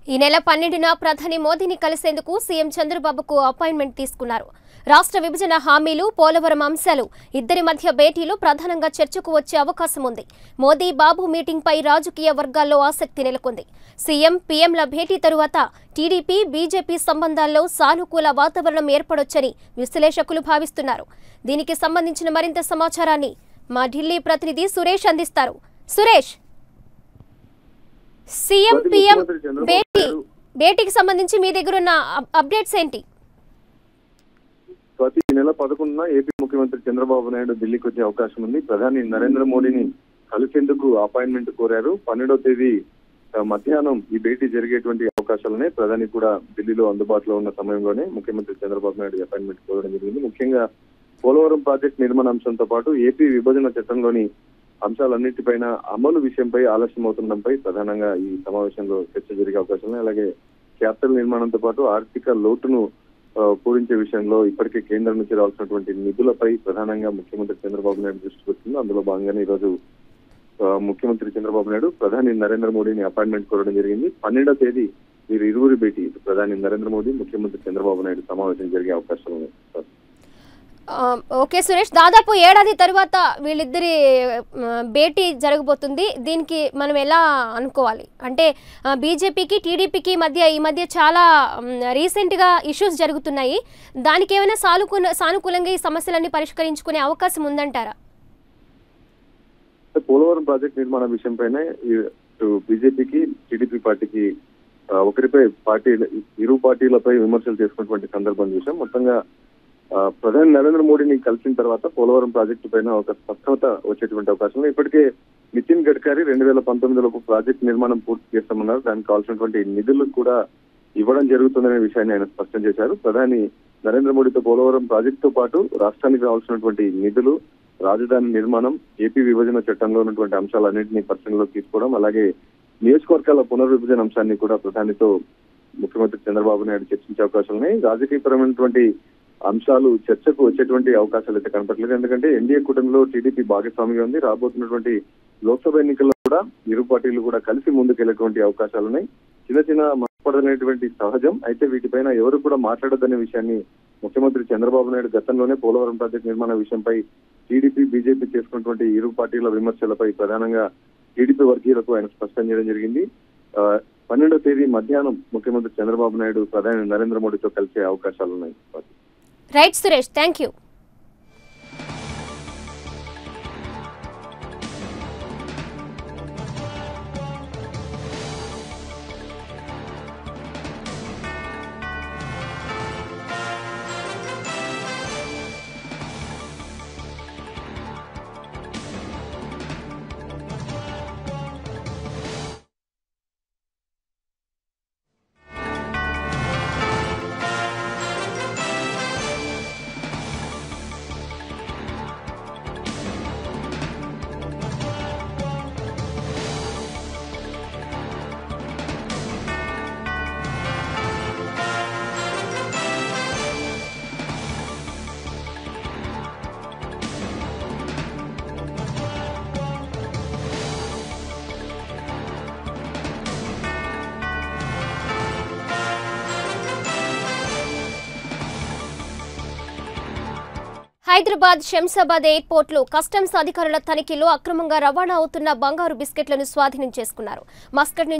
ఈ నెల పన్నెండున ప్రధాని మోదీని కలిసేందుకు సీఎం చంద్రబాబుకు అపాయింట్మెంట్ తీసుకున్నారు రాష్ట్ర విభజన హామీలు పోలవరం అంశాలు ఇద్దరి మధ్య భేటీలో ప్రధానంగా చర్చకు వచ్చే అవకాశం ఉంది మోదీ బాబు మీటింగ్పై రాజకీయ వర్గాల్లో ఆసక్తి నెలకొంది సీఎం పీఎంల భేటీ తరువాత టీడీపీ బీజేపీ సంబంధాల్లో సానుకూల వాతావరణం ఏర్పడొచ్చని విశ్లేషకులు భావిస్తున్నారు దీనికి సంబంధించిన మరింత సమాచారాన్ని మా ఢిల్లీ ప్రతినిధి సురేష్ అందిస్తారు సురేష్ సీఎం ప్రతి పీఎం ముఖ్యమంత్రి చంద్రబాబు భేటీ నాయుడు భేటీకి సంబంధించి మీ దగ్గర ఉన్న అప్- అప్డేట్స్ ఏంటి ప్రతి నెల పదకొండున ఏపీ ముఖ్యమంత్రి చంద్రబాబు నాయుడు ఢిల్లీకి వచ్చే అవకాశం ఉంది ప్రధాని నరేంద్ర మోడీని కలిసేందుకు అపాయింట్మెంట్ కోరారు పన్నెండవ తేదీ ఆ, మధ్యాహ్నం ఈ భేటీ జరిగేటువంటి అవకాశాలనే ప్రధాని కూడా ఢిల్లీలో అందుబాటులో ఉన్న సమయంలోనే ముఖ్యమంత్రి చంద్రబాబు నాయుడు అపాయింట్మెంట్ కోరడం జరిగింది ముఖ్యంగా పోలవరం ప్రాజెక్ట్ నిర్మాణ అంశంతో పాటు ఏపీ విభజన చట్టంలోని అంశాలన్నింటిపైన అమలు విషయంపై ఆలస్యం అవుతుండడంపై ప్రధానంగా ఈ సమావేశంలో చర్చ జరిగే అవకాశం ఉంది అలాగే క్యాపిటల్ నిర్మాణంతో పాటు ఆర్థిక లోటును ఆ, పూరించే విషయంలో ఇప్పటికే కేంద్రం నుంచి రావాల్సినటువంటి నిధులపై ప్రధానంగా ముఖ్యమంత్రి చంద్రబాబు నాయుడు దృష్టికి వచ్చింది అందులో భాగంగానే ఈరోజు ఆ, ముఖ్యమంత్రి చంద్రబాబు నాయుడు ప్రధాని నరేంద్ర మోడీని అపాయింట్మెంట్ కోరడం జరిగింది పన్నెండవ తేదీ వీరు ఇరువురి భేటీ ప్రధాని నరేంద్ర మోడీ ముఖ్యమంత్రి చంద్రబాబు నాయుడు సమావేశం జరిగే అవకాశం ఉంది ఆ, ఓకే సురేష్ దాదాపు ఏడాది తరువాత వీళ్ళిద్దరి ఆ, భేటీ జరగబోతుంది దీనికి మనం ఎలా అనుకోవాలి అంటే ఆ, బీజేపీకి టీడీపీకి మధ్య ఈ మధ్య చాలా మ్, రీసెంట్గా ఇష్యూస్ జరుగుతున్నాయి దానికి ఏమైనా సానుకూల సానుకూలంగా ఈ సమస్యలన్నీ పరిష్కరించుకునే అవకాశం ఉందంటారా పోలవరం ప్రాజెక్ట్ నిర్మాణ విషయం పైన ఇటు బీజేపీకి టీడీపీ పార్టీకి ఆ, ఒకరిపై పార్టీ ఇరు పార్టీలపై విమర్శలు చేసుకున్నటువంటి సందర్భం చూసాం మొత్తంగా ఆ, ప్రధాని నరేంద్ర మోడీని కలిసిన తర్వాత పోలవరం ప్రాజెక్టు పైన ఒక స్పష్టత వచ్చేటువంటి అవకాశం ఉంది ఇప్పటికే నితిన్ గడ్కరీ రెండు వేల పంతొమ్మిదిలోపు ప్రాజెక్ట్ నిర్మాణం పూర్తి చేస్తామన్నారు దానికి కావాల్సినటువంటి నిధులు కూడా ఇవ్వడం జరుగుతుందనే విషయాన్ని ఆయన స్పష్టం చేశారు ప్రధాని నరేంద్ర మోడీతో పోలవరం ప్రాజెక్టుతో పాటు రాష్ట్రానికి రావాల్సినటువంటి నిధులు రాజధాని నిర్మాణం ఏపీ విభజన చట్టంలో ఉన్నటువంటి అంశాలన్నింటినీ పరిశీలనలోకి తీసుకోవడం అలాగే నియోజకవర్గాల పునర్విభజన అంశాన్ని కూడా ప్రధానితో ముఖ్యమంత్రి చంద్రబాబు నాయుడు చర్చించే అవకాశాలు ఉన్నాయి రాజకీయపరమైనటువంటి అంశాలు చర్చకు వచ్చేటువంటి అవకాశాలు అయితే కనపట్లేదు ఎందుకంటే ఎన్డీఏ కూటమిలో టీడీపీ భాగస్వామిగా ఉంది రాబోతున్నటువంటి లోక్సభ ఎన్నికల్లో కూడా ఇరు పార్టీలు కూడా కలిసి ముందుకెళ్లేటువంటి అవకాశాలు ఉన్నాయి చిన్న చిన్న మనపడనేటువంటి సహజం అయితే వీటిపైన ఎవరు కూడా మాట్లాడదనే విషయాన్ని ముఖ్యమంత్రి చంద్రబాబు నాయుడు గతంలోనే పోలవరం ప్రాజెక్టు నిర్మాణ విషయంపై టీడీపీ బీజేపీ చేసుకున్నటువంటి ఇరు పార్టీల విమర్శలపై ప్రధానంగా టీడీపీ వర్గీయులకు ఆయన స్పష్టం చేయడం జరిగింది ఆ, పన్నెండవ తేదీ మధ్యాహ్నం ముఖ్యమంత్రి చంద్రబాబు నాయుడు ప్రధాని నరేంద్ర మోడీతో కలిసే అవకాశాలు ఉన్నాయి right Suresh thank you Hyderabad Shamshabad ఎయిర్పోర్ట్లో కస్టమ్స్ అధికారుల తనిఖీలో అక్రమంగా రవాణా అవుతున్న బంగారు బిస్కెట్లను స్వాధీనం చేసుకున్నారు మస్కట్ నుంచి